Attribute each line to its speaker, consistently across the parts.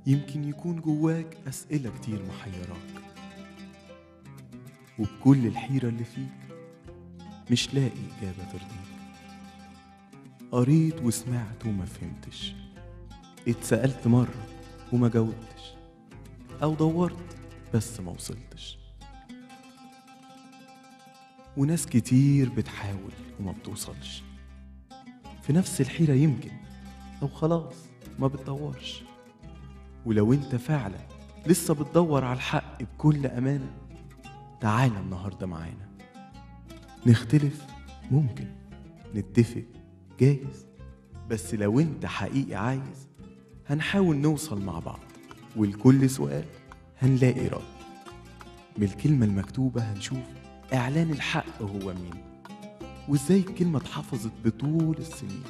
Speaker 1: يمكن يكون جواك أسئلة كتير محيراك وبكل الحيرة اللي فيك مش لاقي إجابة ترضيك قريت وسمعت وما فهمتش اتسألت مرة وما جاوبتش أو دورت بس ما وصلتش وناس كتير بتحاول وما بتوصلش في نفس الحيرة يمكن أو خلاص ما بتدورش ولو انت فعلا لسه بتدور على الحق بكل أمانة تعالى النهاردة معانا نختلف ممكن نتفق جايز بس لو انت حقيقي عايز هنحاول نوصل مع بعض ولكل سؤال هنلاقي رد من الكلمة المكتوبة هنشوف إعلان الحق هو مين وإزاي الكلمة اتحفظت بطول السنين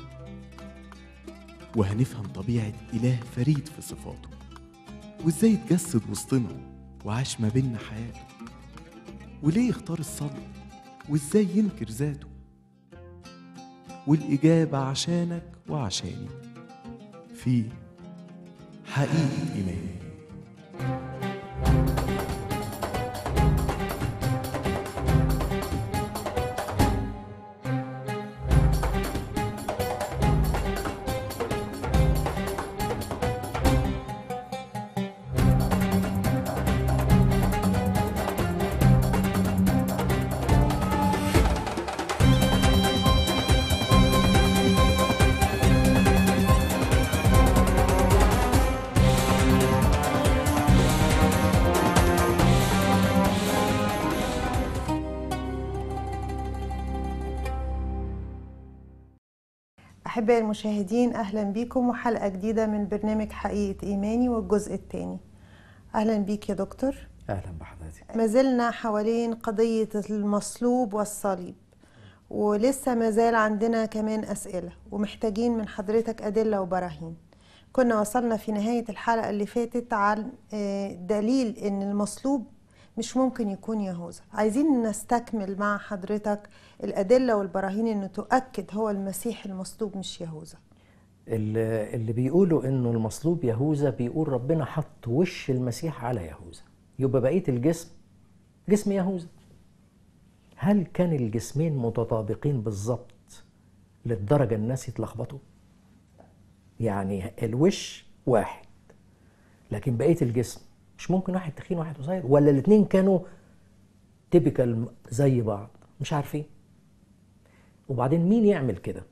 Speaker 1: وهنفهم طبيعة إله فريد في صفاته وإزاي اتجسد وسطنا وعاش ما بينا حياته وليه اختار الصبر وإزاي ينكر ذاته والإجابة عشانك وعشاني في حقيقة إيماني
Speaker 2: أحبائي المشاهدين أهلا بكم وحلقة جديدة من برنامج حقيقة إيماني والجزء الثاني أهلا بيك يا دكتور
Speaker 3: اهلا بحضرتك
Speaker 2: ما زلنا حوالين قضية المصلوب والصليب ولسه ما زال عندنا كمان أسئلة ومحتاجين من حضرتك أدلة وبراهين كنا وصلنا في نهاية الحلقة اللي فاتت عن آه، دليل إن المصلوب مش ممكن يكون يهوذا عايزين نستكمل مع حضرتك الأدلة والبراهين إنه تؤكد هو المسيح المصلوب مش يهوذا
Speaker 3: اللي اللي بيقولوا انه المصلوب يهوذا بيقول ربنا حط وش المسيح على يهوذا يبقى بقيه الجسم جسم يهوذا هل كان الجسمين متطابقين بالظبط للدرجه الناس يتلخبطوا يعني الوش واحد لكن بقيه الجسم مش ممكن واحد تخين واحد قصير ولا الاثنين كانوا تيبيكال زي بعض مش عارفين وبعدين مين يعمل كده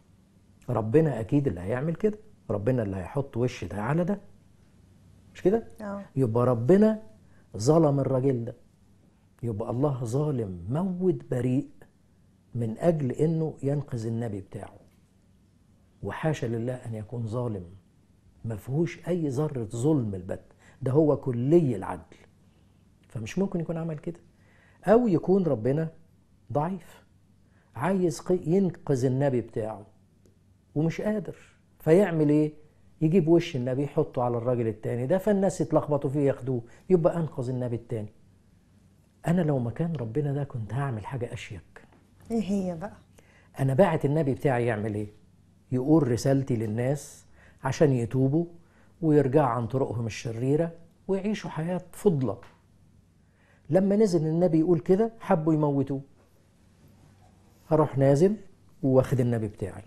Speaker 3: ربنا اكيد اللي هيعمل كده ربنا اللي هيحط وش ده على ده مش كده
Speaker 2: اه
Speaker 3: يبقى ربنا ظلم الراجل ده يبقى الله ظالم موت بريء من اجل انه ينقذ النبي بتاعه وحاشا لله ان يكون ظالم ما فيهوش اي ذره ظلم البت ده هو كلي العدل فمش ممكن يكون عمل كده او يكون ربنا ضعيف عايز قي- ينقذ النبي بتاعه ومش قادر فيعمل ايه يجيب وش النبي يحطه على الراجل التاني ده فالناس يتلخبطوا فيه ياخدوه يبقى انقذ النبي التاني انا لو مكان ربنا ده كنت هعمل حاجه اشيك
Speaker 2: إيه هي بقى
Speaker 3: انا باعت النبي بتاعي يعمل ايه يقول رسالتي للناس عشان يتوبوا ويرجعوا عن طرقهم الشريره ويعيشوا حياه فضله لما نزل النبي يقول كده حبوا يموتوه هروح نازل واخد النبي بتاعي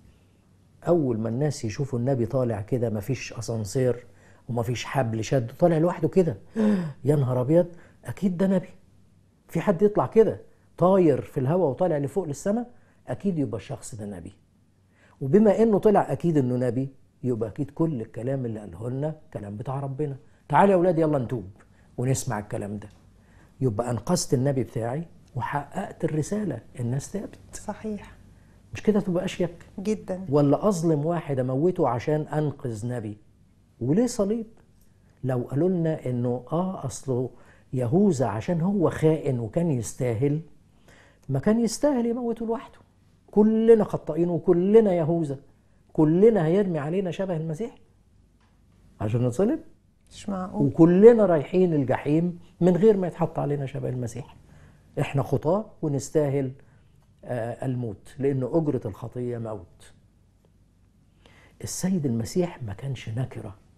Speaker 3: اول ما الناس يشوفوا النبي طالع كده مفيش اسانسير ومفيش حبل شد طالع لوحده كده يا نهار ابيض اكيد ده نبي في حد يطلع كده طاير في الهواء وطالع لفوق للسماء اكيد يبقى الشخص ده نبي وبما انه طلع اكيد انه نبي يبقى اكيد كل الكلام اللي قاله لنا كلام بتاع ربنا تعالوا يا اولاد يلا نتوب ونسمع الكلام ده يبقى انقذت النبي بتاعي وحققت الرساله الناس تابت
Speaker 2: صحيح
Speaker 3: مش كده تبقى اشيك
Speaker 2: جدا
Speaker 3: ولا اظلم واحد اموته عشان انقذ نبي وليه صليب لو قالوا لنا انه اه اصله يهوذا عشان هو خائن وكان يستاهل ما كان يستاهل يموته لوحده كلنا خطائين وكلنا يهوذا كلنا هيرمي علينا شبه المسيح عشان نصلب
Speaker 2: مش معقول
Speaker 3: وكلنا رايحين الجحيم من غير ما يتحط علينا شبه المسيح احنا خطاة ونستاهل آه، الموت لأن أجرة الخطية موت السيد المسيح ما كانش نكرة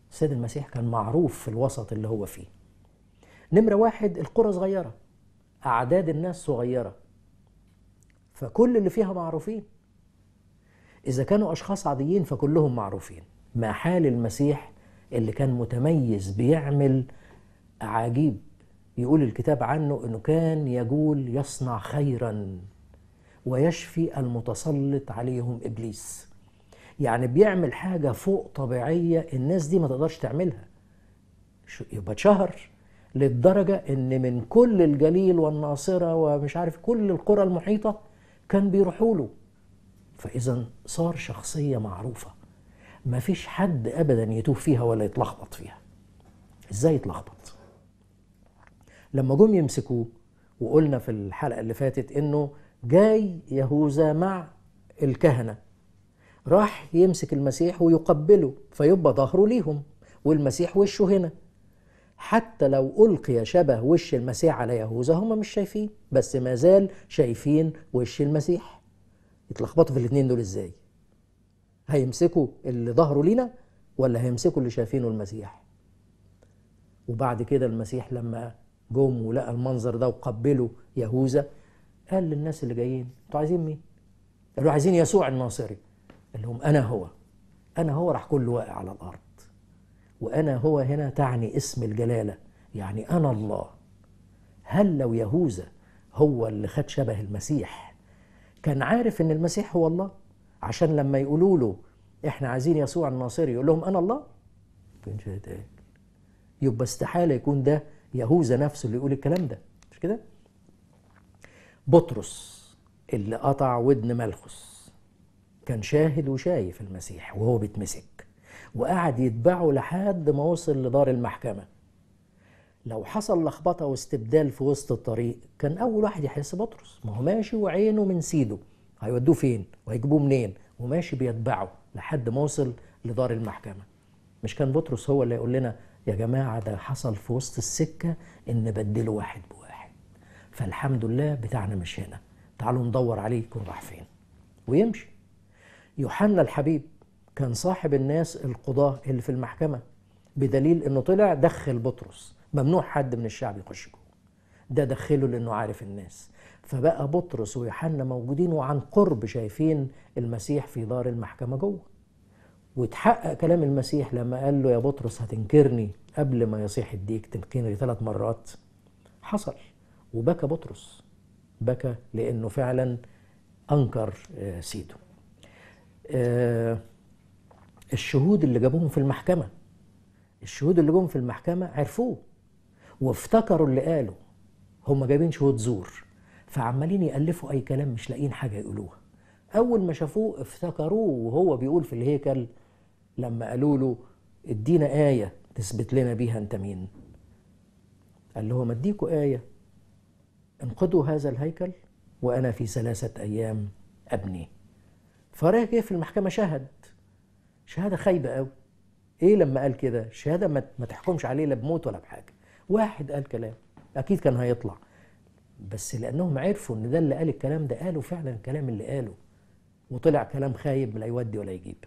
Speaker 3: السيد المسيح كان معروف في الوسط اللي هو فيه نمرة واحد القرى صغيرة أعداد الناس صغيرة فكل اللي فيها معروفين إذا كانوا أشخاص عاديين فكلهم معروفين ما حال المسيح اللي كان متميز بيعمل أعاجيب يقول الكتاب عنه أنه كان يقول يصنع خيرا ويشفي المتسلط عليهم إبليس يعني بيعمل حاجة فوق طبيعية الناس دي ما تقدرش تعملها يبقى اتشهر للدرجة ان من كل الجليل والناصرة ومش عارف كل القرى المحيطة كان بيروحوا له فإذا صار شخصية معروفة ما فيش حد أبدا يتوه فيها ولا يتلخبط فيها إزاي يتلخبط لما جم يمسكوه وقلنا في الحلقة اللي فاتت إنه جاي يهوذا مع الكهنة راح يمسك المسيح ويقبله فيبقى ظهره ليهم والمسيح وشه هنا حتى لو ألقي شبه وش المسيح على يهوذا هم مش شايفين بس ما زال شايفين وش المسيح يتلخبطوا في الاثنين دول ازاي هيمسكوا اللي ظهره لينا ولا هيمسكوا اللي شايفينه المسيح وبعد كده المسيح لما جم ولقى المنظر ده وقبلوا يهوذا قال للناس اللي جايين انتوا عايزين مين قالوا عايزين يسوع الناصري قال لهم انا هو انا هو راح كله واقع على الارض وانا هو هنا تعني اسم الجلاله يعني انا الله هل لو يهوذا هو اللي خد شبه المسيح كان عارف ان المسيح هو الله عشان لما يقولوا له احنا عايزين يسوع الناصري يقول لهم انا الله كانش هيتقال يبقى استحاله يكون ده يهوذا نفسه اللي يقول الكلام ده مش كده بطرس اللي قطع ودن ملخص كان شاهد وشايف المسيح وهو بيتمسك وقعد يتبعه لحد ما وصل لدار المحكمة لو حصل لخبطة واستبدال في وسط الطريق كان أول واحد يحس بطرس ما هو ماشي وعينه من سيده هيودوه فين وهيجيبوه منين وماشي بيتبعه لحد ما وصل لدار المحكمة مش كان بطرس هو اللي يقول لنا يا جماعة ده حصل في وسط السكة إن بدلوا واحد بواحد فالحمد لله بتاعنا مش هنا تعالوا ندور عليه يكون راح فين ويمشي يوحنا الحبيب كان صاحب الناس القضاة اللي في المحكمة بدليل انه طلع دخل بطرس ممنوع حد من الشعب يخش جوه ده دخله لانه عارف الناس فبقى بطرس ويوحنا موجودين وعن قرب شايفين المسيح في دار المحكمة جوه وتحقق كلام المسيح لما قال له يا بطرس هتنكرني قبل ما يصيح الديك تنكرني ثلاث مرات حصل وبكى بطرس بكى لانه فعلا انكر سيده الشهود اللي جابوهم في المحكمه الشهود اللي جم في المحكمه عرفوه وافتكروا اللي قاله هم جايبين شهود زور فعمالين يالفوا اي كلام مش لاقيين حاجه يقولوها اول ما شافوه افتكروه وهو بيقول في الهيكل لما قالوا له ادينا ايه تثبت لنا بيها انت مين قال لهم اديكوا ايه انقضوا هذا الهيكل وانا في ثلاثه ايام ابني فراجع في المحكمه شهد شهاده خايبه قوي ايه لما قال كده الشهاده ما تحكمش عليه لا بموت ولا بحاجه واحد قال كلام اكيد كان هيطلع بس لانهم عرفوا ان ده اللي قال الكلام ده قالوا فعلا الكلام اللي قاله وطلع كلام خايب لا يودي ولا يجيب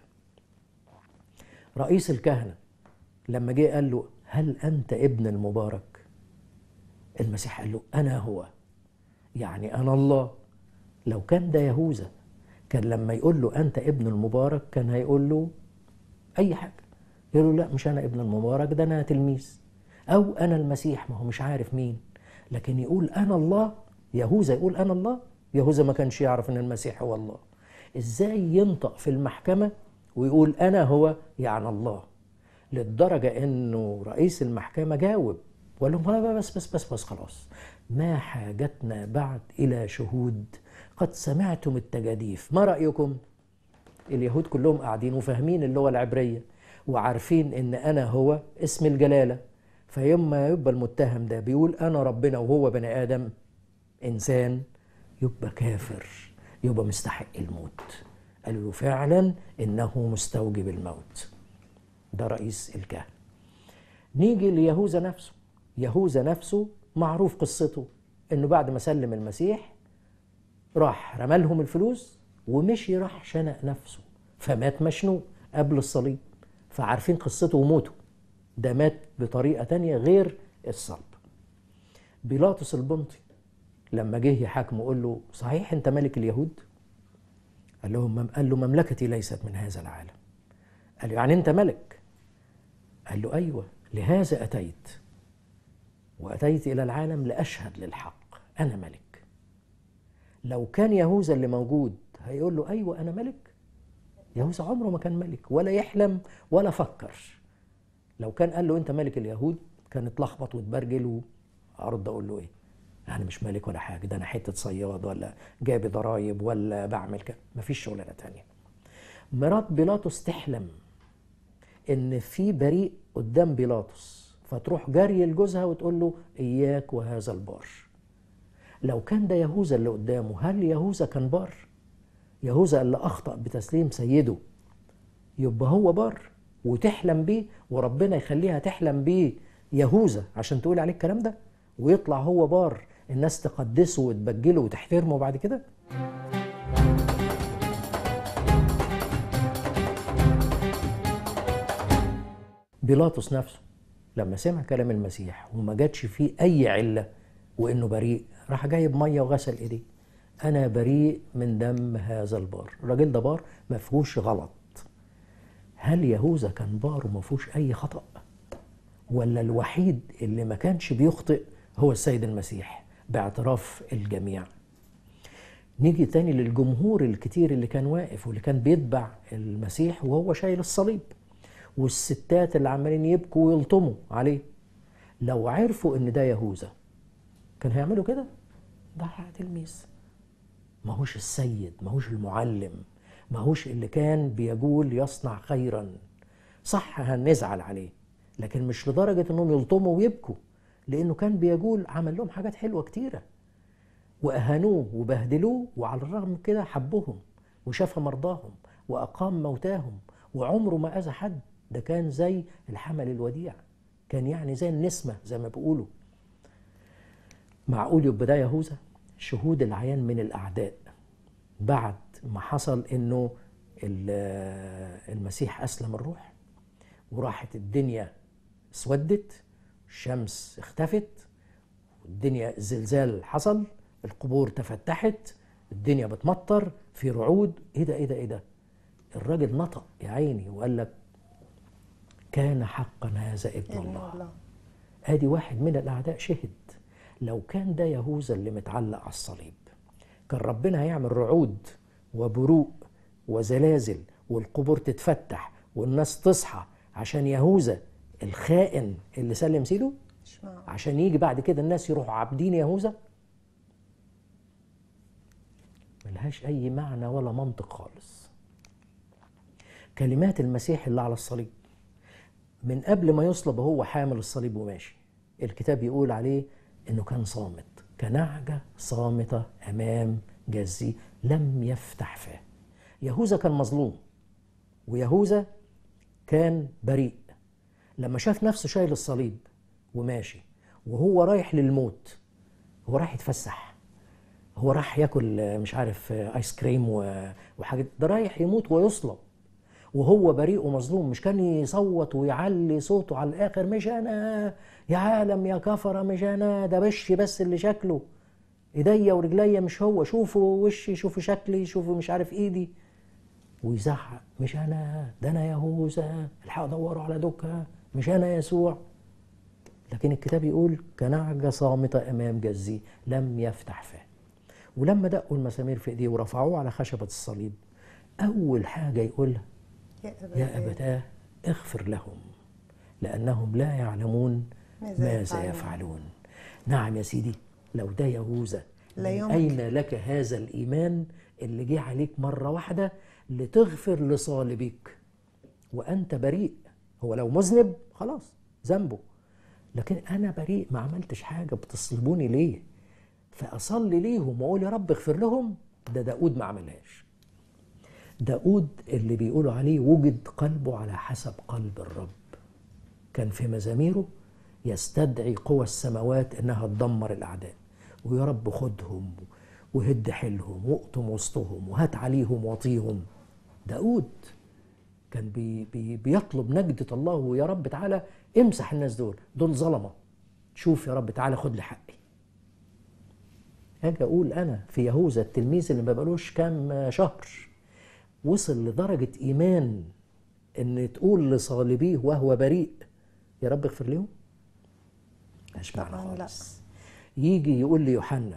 Speaker 3: رئيس الكهنه لما جه قال له هل انت ابن المبارك المسيح قال له انا هو يعني انا الله لو كان ده يهوذا كان لما يقول له انت ابن المبارك كان هيقول له اي حاجه يقول له لا مش انا ابن المبارك ده انا تلميذ او انا المسيح ما هو مش عارف مين لكن يقول انا الله يهوذا يقول انا الله يهوذا ما كانش يعرف ان المسيح هو الله ازاي ينطق في المحكمه ويقول انا هو يعني الله للدرجه انه رئيس المحكمه جاوب وقال لهم بس بس بس بس خلاص ما حاجتنا بعد الى شهود قد سمعتم التجاديف ما رايكم اليهود كلهم قاعدين وفاهمين اللغه العبريه وعارفين ان انا هو اسم الجلاله فيما يبقى المتهم ده بيقول انا ربنا وهو بني ادم انسان يبقى كافر يبقى مستحق الموت قالوا له فعلا انه مستوجب الموت ده رئيس الكهنه نيجي ليهوذا نفسه يهوذا نفسه معروف قصته انه بعد ما سلم المسيح راح رمالهم الفلوس ومشي راح شنق نفسه فمات مشنوق قبل الصليب فعارفين قصته وموته ده مات بطريقة تانية غير الصلب بيلاطس البنطي لما جه يحاكمه قال له صحيح انت ملك اليهود قال لهم قال له مملكتي ليست من هذا العالم قال له يعني انت ملك قال له ايوه لهذا اتيت واتيت الى العالم لاشهد للحق انا ملك لو كان يهوذا اللي موجود هيقول له ايوه انا ملك يهوذا عمره ما كان ملك ولا يحلم ولا فكر لو كان قال له انت ملك اليهود كان اتلخبط واتبرجل وارد اقول له ايه انا مش ملك ولا حاجه ده انا حته صياد ولا جايب ضرايب ولا بعمل كده مفيش شغلانه تانية مرات بيلاطس تحلم ان في بريء قدام بيلاطس فتروح جري لجوزها وتقول له اياك وهذا البار لو كان ده يهوذا اللي قدامه هل يهوذا كان بار يهوذا اللي اخطا بتسليم سيده يبقى هو بار وتحلم بيه وربنا يخليها تحلم بيه يهوذا عشان تقول عليه الكلام ده ويطلع هو بار الناس تقدسه وتبجله وتحترمه بعد كده بيلاطس نفسه لما سمع كلام المسيح وما جاتش فيه اي عله وانه بريء راح جايب ميه وغسل ايديه انا بريء من دم هذا البار الراجل ده بار ما فيهوش غلط هل يهوذا كان بار وما فيهوش اي خطا ولا الوحيد اللي ما كانش بيخطئ هو السيد المسيح باعتراف الجميع نيجي تاني للجمهور الكتير اللي كان واقف واللي كان بيتبع المسيح وهو شايل الصليب والستات اللي عمالين يبكوا ويلطموا عليه لو عرفوا ان ده يهوذا كان هيعملوا كده ده تلميذ ماهوش السيد ماهوش المعلم ماهوش اللي كان بيقول يصنع خيرا صح هنزعل عليه لكن مش لدرجة انهم يلطموا ويبكوا لانه كان بيقول عمل لهم حاجات حلوة كتيرة واهانوه وبهدلوه وعلى الرغم من كده حبهم وشاف مرضاهم واقام موتاهم وعمره ما اذى حد ده كان زي الحمل الوديع كان يعني زي النسمة زي ما بيقولوا معقول يبقى ده يهوذا شهود العيان من الأعداء بعد ما حصل إنه المسيح أسلم الروح وراحت الدنيا اسودت الشمس اختفت والدنيا الزلزال حصل القبور تفتحت الدنيا بتمطر في رعود ايه ده ايه ده ايه ده الراجل نطق يا عيني وقال لك كان حقا هذا ابن الله. الله ادي واحد من الاعداء شهد لو كان ده يهوذا اللي متعلق على الصليب كان ربنا هيعمل رعود وبروق وزلازل والقبور تتفتح والناس تصحى عشان يهوذا الخائن اللي سلم سيده عشان يجي بعد كده الناس يروحوا عابدين يهوذا ملهاش اي معنى ولا منطق خالص كلمات المسيح اللي على الصليب من قبل ما يصلب هو حامل الصليب وماشي الكتاب يقول عليه انه كان صامت كنعجة صامتة امام جزي لم يفتح فاه يهوذا كان مظلوم ويهوذا كان بريء لما شاف نفسه شايل الصليب وماشي وهو رايح للموت هو رايح يتفسح هو راح ياكل مش عارف ايس كريم وحاجات ده رايح يموت ويصلب وهو بريء ومظلوم مش كان يصوت ويعلي صوته على الاخر مش انا يا عالم يا كفره مش انا ده وشي بس اللي شكله ايديا ورجليا مش هو شوفوا وشي شوفوا شكلي شوفوا مش عارف ايدي ويزعق مش انا ده انا يهوذا الحقوا دوروا على دكه مش انا يسوع لكن الكتاب يقول كنعجة صامتة أمام جزي لم يفتح فاه ولما دقوا المسامير في ايديه ورفعوه على خشبة الصليب أول حاجة يقولها يا أبتاه اغفر لهم لأنهم لا يعلمون ماذا يفعلون نعم يا سيدي لو ده يهوذا أين لك هذا الإيمان اللي جه عليك مرة واحدة لتغفر لصالبك وأنت بريء هو لو مذنب خلاص ذنبه لكن أنا بريء ما عملتش حاجة بتصلبوني ليه فأصلي ليهم وأقول يا رب اغفر لهم ده داود ما عملهاش داود اللي بيقولوا عليه وجد قلبه على حسب قلب الرب كان في مزاميره يستدعي قوى السماوات انها تدمر الاعداء ويا رب خدهم وهد حيلهم واقطم وسطهم وهات عليهم واطيهم داود كان بي بي بيطلب نجدة الله ويا رب تعالى امسح الناس دول دول ظلمه شوف يا رب تعالى خد لي حقي اجي اقول انا في يهوذا التلميذ اللي ما بقالوش كام شهر وصل لدرجه ايمان ان تقول لصالبيه وهو بريء يا رب اغفر لهم مش معنى
Speaker 2: طبعاً لا.
Speaker 3: خالص يجي يقول لي يوحنا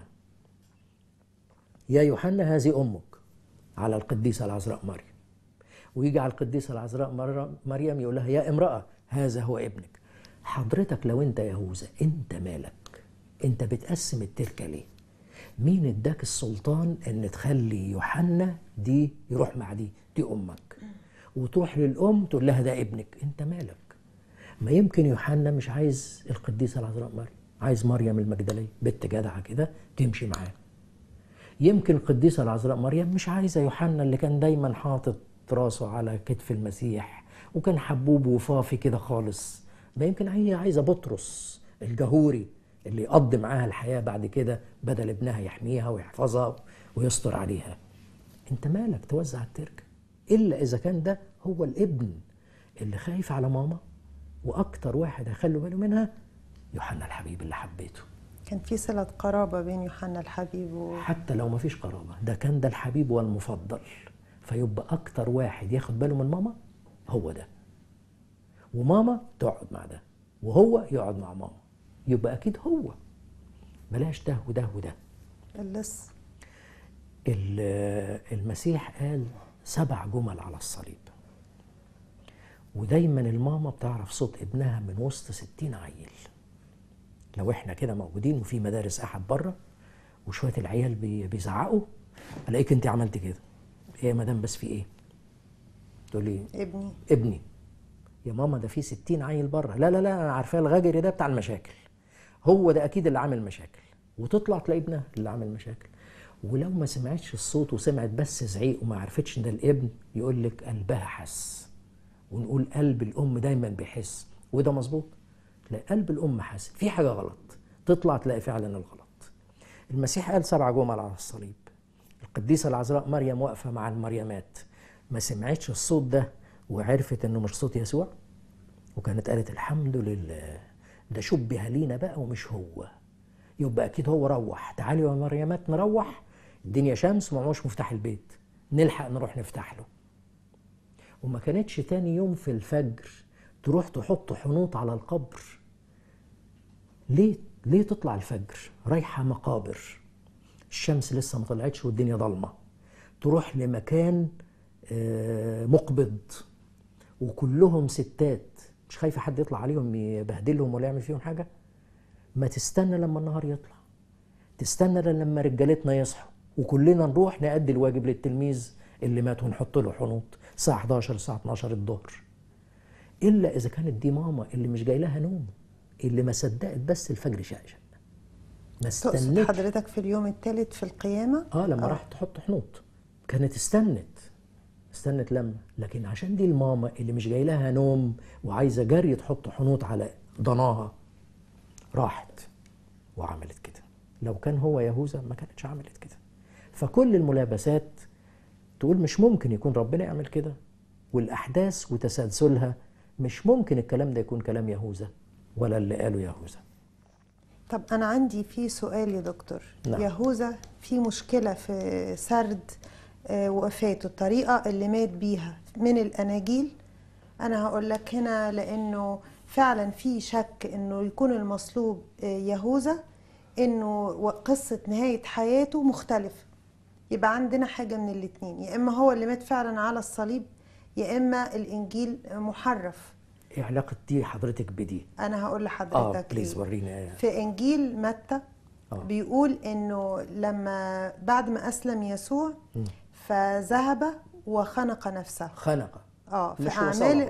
Speaker 3: يا يوحنا هذه امك على القديسه العذراء مريم ويجي على القديسه العذراء مر- مريم يقول لها يا امراه هذا هو ابنك حضرتك لو انت يهوذا انت مالك انت بتقسم التركه ليه مين اداك السلطان ان تخلي يوحنا دي يروح مع دي دي امك وتروح للام تقول لها ده ابنك انت مالك ما يمكن يوحنا مش عايز القديسه العذراء مريم عايز مريم المجدليه بنت جدعه كده تمشي معاه يمكن القديسه العذراء مريم مش عايزه يوحنا اللي كان دايما حاطط راسه على كتف المسيح وكان حبوب وفافي كده خالص ما يمكن هي عايزه بطرس الجهوري اللي يقضي معاها الحياه بعد كده بدل ابنها يحميها ويحفظها ويستر عليها انت مالك توزع التركه الا اذا كان ده هو الابن اللي خايف على ماما واكتر واحد هيخلوا باله منها يوحنا الحبيب اللي حبيته
Speaker 2: كان في صلة قرابة بين يوحنا الحبيب و...
Speaker 3: حتى لو ما فيش قرابة ده كان ده الحبيب والمفضل فيبقى أكتر واحد ياخد باله من ماما هو ده وماما تقعد مع ده وهو يقعد مع ماما يبقى أكيد هو بلاش ده وده وده
Speaker 2: اللص
Speaker 3: ال- المسيح قال سبع جمل على الصليب ودايما الماما بتعرف صوت ابنها من وسط ستين عيل لو احنا كده موجودين وفي مدارس احد بره وشويه العيال بي- بيزعقوا الاقيك انت عملت كده ايه يا مدام بس في ايه تقول لي
Speaker 2: ابني
Speaker 3: ابني يا ماما ده في ستين عيل بره لا لا لا انا عارفاه الغجري ده بتاع المشاكل هو ده اكيد اللي عامل مشاكل وتطلع تلاقي ابنها اللي عامل مشاكل ولو ما سمعتش الصوت وسمعت بس زعيق وما عرفتش ان ده الابن يقول لك قلبها حس ونقول قلب الام دايما بيحس وده مظبوط تلاقي قلب الام حاسس في حاجه غلط تطلع تلاقي فعلا الغلط المسيح قال سبع جمل على الصليب القديسه العذراء مريم واقفه مع المريمات ما سمعتش الصوت ده وعرفت انه مش صوت يسوع وكانت قالت الحمد لله ده شبه لينا بقى ومش هو يبقى اكيد هو روح تعالوا يا مريمات نروح الدنيا شمس ومعهوش مفتاح البيت نلحق نروح نفتح له وما كانتش تاني يوم في الفجر تروح تحط حنوط على القبر ليه ليه تطلع الفجر رايحه مقابر الشمس لسه ما طلعتش والدنيا ضلمه تروح لمكان آه، مقبض وكلهم ستات مش خايفه حد يطلع عليهم يبهدلهم ولا يعمل فيهم حاجه ما تستنى لما النهار يطلع تستنى لما رجالتنا يصحوا وكلنا نروح نأدي الواجب للتلميذ اللي مات ونحط له حنوط الساعه 11 الساعه 12 الظهر الا اذا كانت دي ماما اللي مش جاي لها نوم اللي ما صدقت بس الفجر شقشق ما
Speaker 2: تقصد
Speaker 3: استنتش
Speaker 2: حضرتك في اليوم الثالث في القيامة
Speaker 3: اه لما راحت تحط حنوط كانت استنت استنت لما لكن عشان دي الماما اللي مش جاي لها نوم وعايزه جري تحط حنوط على ضناها راحت وعملت كده لو كان هو يهوذا ما كانتش عملت كده فكل الملابسات تقول مش ممكن يكون ربنا يعمل كده والاحداث وتسلسلها مش ممكن الكلام ده يكون كلام يهوذا ولا اللي قاله يهوذا
Speaker 2: طب أنا عندي في سؤال يا دكتور
Speaker 3: نعم.
Speaker 2: يهوذا في مشكلة في سرد آه، وفاته الطريقة اللي مات بيها من الأناجيل أنا هقول لك هنا لأنه فعلا في شك إنه يكون المصلوب آه، يهوذا إنه و- قصة نهاية حياته مختلفة يبقى عندنا حاجة من الاتنين يا إما هو اللي مات فعلا على الصليب يا إما الإنجيل محرف
Speaker 3: ايه علاقه دي حضرتك بدي
Speaker 2: أنا هقول
Speaker 3: اه
Speaker 2: لحضرتك
Speaker 3: بليز
Speaker 2: إيه.
Speaker 3: ورينا
Speaker 2: في انجيل متى
Speaker 3: آه.
Speaker 2: بيقول انه لما بعد ما اسلم يسوع فذهب وخنق نفسه
Speaker 3: خنقه
Speaker 2: اه في
Speaker 3: مش
Speaker 2: اعمال
Speaker 3: وصلها.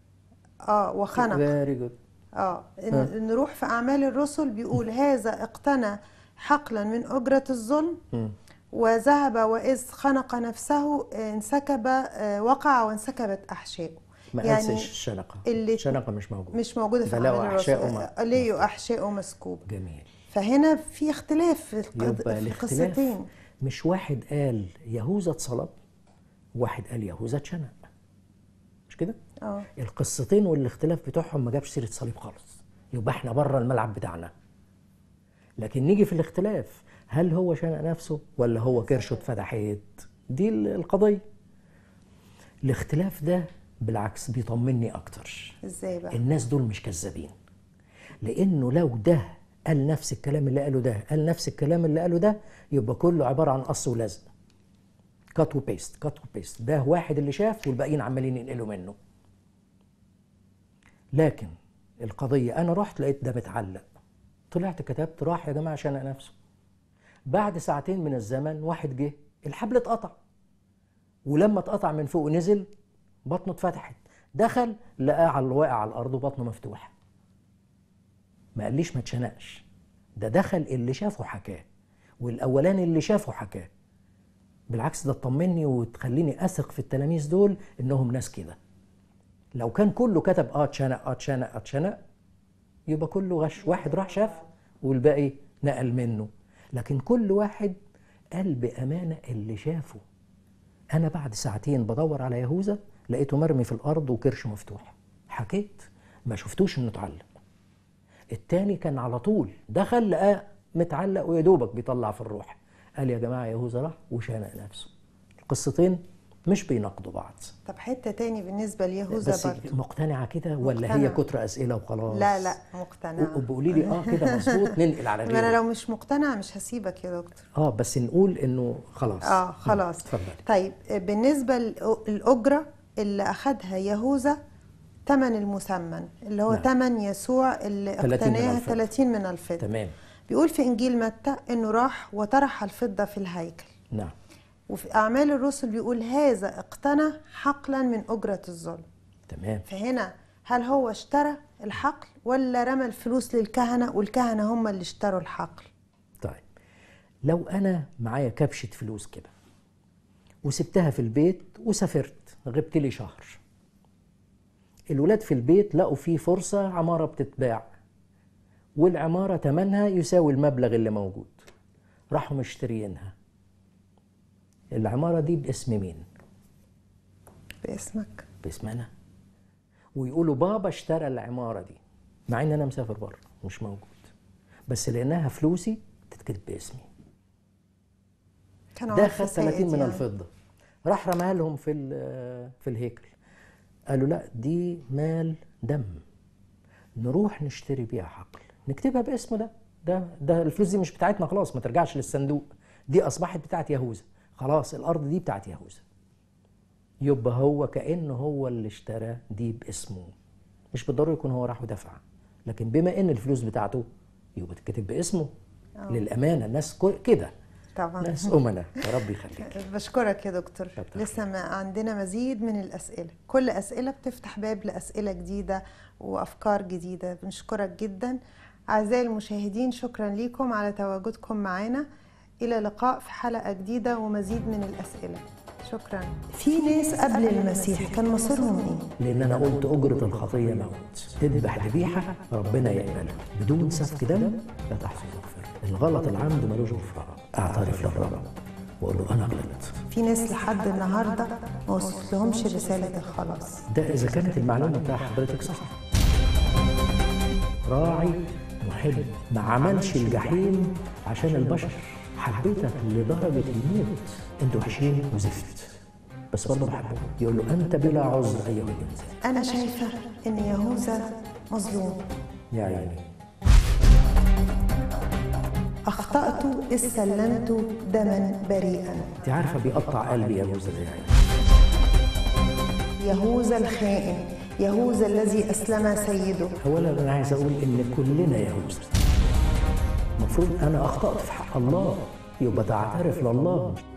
Speaker 2: اه وخنق
Speaker 3: فيري جود
Speaker 2: اه ن- نروح في اعمال الرسل بيقول هذا اقتنى حقلا من اجره الظلم وذهب واذ خنق نفسه آه، انسكب آه، وقع وانسكبت احشائه
Speaker 3: ما يعني الشنقه
Speaker 2: اللي-
Speaker 3: الشنقه مش موجوده
Speaker 2: مش موجوده في
Speaker 3: ده لقوا
Speaker 2: اعمال الرسل
Speaker 3: أحشائه ما-
Speaker 2: آه، ليه احشائه مسكوبه
Speaker 3: جميل
Speaker 2: فهنا في اختلاف في, القض...
Speaker 3: يبقى
Speaker 2: في
Speaker 3: الاختلاف
Speaker 2: القصتين
Speaker 3: مش واحد قال يهوذا اتصلب واحد قال يهوذا اتشنق مش كده
Speaker 2: اه
Speaker 3: القصتين والاختلاف بتوعهم ما جابش سيره صليب خالص يبقى احنا بره الملعب بتاعنا لكن نيجي في الاختلاف هل هو شنق نفسه ولا هو كرشه اتفتحت دي ال- القضيه الاختلاف ده بالعكس بيطمني اكتر
Speaker 2: ازاي بقى
Speaker 3: الناس دول مش كذابين لانه لو ده قال نفس الكلام اللي قاله ده قال نفس الكلام اللي قاله ده يبقى كله عباره عن قص ولزق كات وبيست كات وبيست ده واحد اللي شاف والباقيين عمالين ينقلوا منه لكن القضيه انا رحت لقيت ده متعلق طلعت كتبت راح يا جماعه شنق نفسه بعد ساعتين من الزمن واحد جه الحبل اتقطع ولما اتقطع من فوق ونزل بطنه اتفتحت دخل لقاه على واقع على الارض وبطنه مفتوح ما قاليش ما اتشنقش ده دخل اللي شافه حكاه والاولاني اللي شافه حكاه بالعكس ده تطمني وتخليني اثق في التلاميذ دول انهم ناس كده لو كان كله كتب اه اتشنق اه اتشنق اه اتشنق يبقى كله غش واحد راح شاف والباقي نقل منه لكن كل واحد قال بامانه اللي شافه انا بعد ساعتين بدور على يهوذا لقيته مرمي في الارض وكرشه مفتوح حكيت ما شفتوش انه اتعلق التاني كان على طول دخل لقاه متعلق ويا دوبك بيطلع في الروح قال يا جماعه يهوذا راح وشنق نفسه القصتين مش بيناقضوا بعض
Speaker 2: طب حته تاني بالنسبه
Speaker 3: بس
Speaker 2: ليهوذا برضه
Speaker 3: مقتنعه كده ولا هي
Speaker 2: مقتنعة.
Speaker 3: كتر اسئله وخلاص
Speaker 2: لا لا مقتنعه
Speaker 3: وبقولي لي اه كده مظبوط ننقل على
Speaker 2: ما انا
Speaker 3: غيره
Speaker 2: لو مش مقتنعه مش هسيبك يا دكتور
Speaker 3: اه بس نقول انه خلاص
Speaker 2: اه خلاص
Speaker 3: اتفضلي
Speaker 2: طيب بالنسبه للاجره اللي اخذها يهوذا ثمن المثمن اللي هو
Speaker 3: نعم.
Speaker 2: ثمن يسوع اللي
Speaker 3: 30 من
Speaker 2: اقتناها
Speaker 3: الفضة.
Speaker 2: 30 من الفضه
Speaker 3: تمام
Speaker 2: بيقول في انجيل متى انه راح وطرح الفضه في الهيكل
Speaker 3: نعم
Speaker 2: وفي اعمال الرسل بيقول هذا اقتنى حقلا من اجره الظلم
Speaker 3: تمام
Speaker 2: فهنا هل هو اشترى الحقل ولا رمى الفلوس للكهنه والكهنه هم اللي اشتروا الحقل
Speaker 3: طيب لو انا معايا كبشه فلوس كده وسبتها في البيت وسافرت غبت لي شهر الولاد في البيت لقوا في فرصه عماره بتتباع والعماره تمنها يساوي المبلغ اللي موجود راحوا مشتريينها العماره دي باسم مين
Speaker 2: باسمك
Speaker 3: باسم انا ويقولوا بابا اشترى العماره دي مع ان انا مسافر بره مش موجود بس لانها فلوسي تتكتب باسمي
Speaker 2: كانوا
Speaker 3: ده
Speaker 2: عارفة
Speaker 3: خد 30
Speaker 2: سائد
Speaker 3: من
Speaker 2: يعني.
Speaker 3: الفضه راح رماها لهم في ال- في الهيكل قالوا لا دي مال دم نروح نشتري بيها حقل نكتبها باسمه ده ده ده الفلوس دي مش بتاعتنا خلاص ما ترجعش للصندوق دي اصبحت بتاعت يهوذا خلاص الارض دي بتاعت يهوذا يبقى هو كانه هو اللي اشترى دي باسمه مش بالضروره يكون هو راح ودفع لكن بما ان الفلوس بتاعته يبقى تتكتب باسمه للامانه الناس كو- كده
Speaker 2: طبعا
Speaker 3: ناس امنا يا رب يخليك
Speaker 2: بشكرك يا دكتور
Speaker 3: كتر
Speaker 2: لسه ما عندنا مزيد من الأسئلة كل أسئلة بتفتح باب لأسئلة جديدة وأفكار جديدة بنشكرك جدا أعزائي المشاهدين شكرا لكم على تواجدكم معنا إلى لقاء في حلقة جديدة ومزيد من الأسئلة شكرا في ناس قبل المسيح كان مصيرهم إيه؟
Speaker 3: لان انا قلت اجره الخطيه موت تذبح ذبيحه ربنا يقبلها بدون سفك دم لا تحصل مغفره الغلط العمد ملوش غفران اعترف للرب واقول له انا غلطت
Speaker 2: في ناس لحد النهاردة ما وصلت لهمش رسالة الخلاص
Speaker 3: ده اذا كانت المعلومه بتاع حضرتك صح راعي محب ما عملش الجحيم عشان البشر حبيتك لدرجه الموت انتوا وحشين وزفت بس برضه بحبه يقول له انت بلا عذر ايها الانسان
Speaker 2: أنا شايفة إن يهوذا مظلوم
Speaker 3: يا عيني
Speaker 2: أخطأت إذ سلمت دما بريئا
Speaker 3: انت عارفه بيقطع قلبي يا جوزة زي عيني
Speaker 2: يهوذا الخائن يهوذا الذي أسلم سيده
Speaker 3: اولا انا عايز اقول ان كلنا يهوذا المفروض انا اخطات في حق الله يبقى تعترف لله